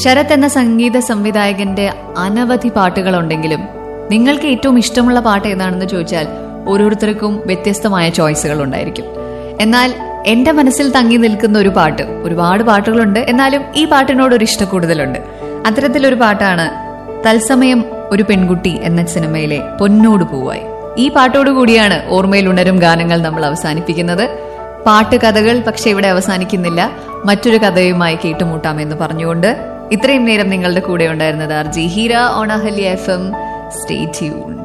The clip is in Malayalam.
ശരത് എന്ന സംഗീത സംവിധായകന്റെ അനവധി പാട്ടുകളുണ്ടെങ്കിലും നിങ്ങൾക്ക് ഏറ്റവും ഇഷ്ടമുള്ള പാട്ട് ഏതാണെന്ന് ചോദിച്ചാൽ ഓരോരുത്തർക്കും വ്യത്യസ്തമായ ചോയ്സുകൾ ഉണ്ടായിരിക്കും എന്നാൽ എന്റെ മനസ്സിൽ തങ്ങി നിൽക്കുന്ന ഒരു പാട്ട് ഒരുപാട് പാട്ടുകളുണ്ട് എന്നാലും ഈ പാട്ടിനോട് ഒരു ഇഷ്ടം കൂടുതലുണ്ട് അത്തരത്തിലൊരു പാട്ടാണ് തത്സമയം ഒരു പെൺകുട്ടി എന്ന സിനിമയിലെ പൊന്നോട് പൂവായി ഈ പാട്ടോടു കൂടിയാണ് ഓർമ്മയിൽ ഉണരും ഗാനങ്ങൾ നമ്മൾ അവസാനിപ്പിക്കുന്നത് പാട്ട് കഥകൾ പക്ഷെ ഇവിടെ അവസാനിക്കുന്നില്ല മറ്റൊരു കഥയുമായി കേട്ടുമുട്ടാമെന്ന് പറഞ്ഞുകൊണ്ട് ഇത്രയും നേരം നിങ്ങളുടെ കൂടെ ഉണ്ടായിരുന്നത് ആർ ജി ഹീര ഓണഹല്യ എഫ് എം സ്റ്റേ ട്യൂൺ